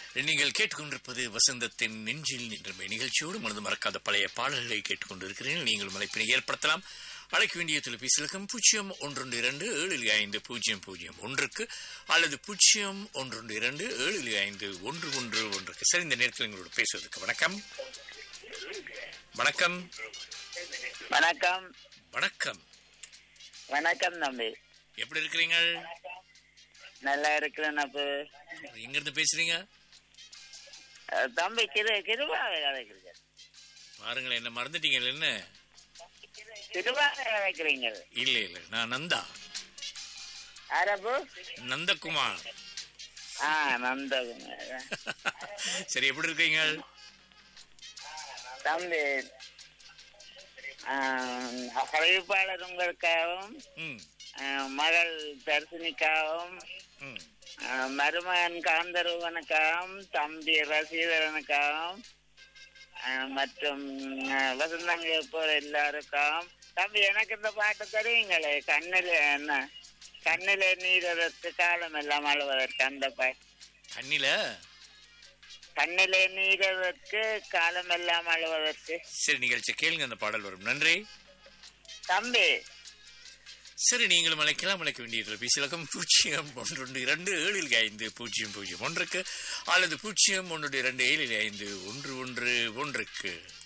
நீங்கள் கேட்டுக்கொண்டிருப்பது வசந்தத்தின் நெஞ்சில் என்ற நிகழ்ச்சியோடு மனது மறக்காத பழைய பாடல்களை கேட்டுக்கொண்டிருக்கிறீர்கள் நீங்கள் அழைப்பினை ஏற்படுத்தலாம் அழைக்க வேண்டிய தொலைபேசி இலக்கம் பூஜ்ஜியம் ஒன்றொன்று இரண்டு ஏழு ஐந்து பூஜ்ஜியம் பூஜ்ஜியம் ஒன்றுக்கு அல்லது பூஜ்ஜியம் ஒன்றொன்று இரண்டு ஏழு ஐந்து ஒன்று ஒன்று ஒன்றுக்கு சரி இந்த நேரத்தில் எங்களோட பேசுவதற்கு வணக்கம் வணக்கம் வணக்கம் வணக்கம் வணக்கம் தம்பி எப்படி இருக்கிறீங்க நல்லா இருக்கிறேன் அப்போ எங்க இருந்து பேசுறீங்க அஹ் தம்பி கிரு கிருபாவை கதைக்கிறீங்க பாருங்களேன் என்ன மறந்துட்டீங்க என்ன கிருபாவை கதைக்கிறீங்க இல்ல இல்ல நான் நந்தா அரபு நந்தகுமார் ஆ நந்தகுமார் சரி எப்படி இருக்கீங்க தம்பி ஆஹ், அறிவிப்பாளர் உங்களுக்காகவும் ம் ஆஹ், மகள் தர்சினிக்காகவும் ம் ஆஹ், மருமகன் காந்தரூபனுக்காகவும் தம்பி ரசீதரனுக்காகவும் ஆஹ், மற்றும் ஆஹ், வசந்தங்க போற எல்லாருக்காகவும் தம்பி எனக்கு இந்த பாட்டு தெரியுங்களே கண்ணில் என்ன கண்ணில நீரதற்கு காலம் எல்லாம் அழுவதற்கு அந்த பாட்டு கண்ணில கண்ணிலே நீரதற்கு காலம் எல்லாம் அழுவதற்கு சரி நிகழ்ச்சி கேளுங்க அந்த பாடல் வரும் நன்றி தம்பி சரி நீங்களும் அழைக்கலாம் அழைக்க வேண்டிய தொலைபேசி இலக்கம் பூஜ்ஜியம் ஒன்று இரண்டு ஏழில் ஐந்து பூஜ்ஜியம் பூஜ்ஜியம் ஒன்றுக்கு அல்லது பூஜ்ஜியம் ஒன்று இரண்டு ஏழில் ஐந்து ஒன்று ஒன்று ஒன்றுக்கு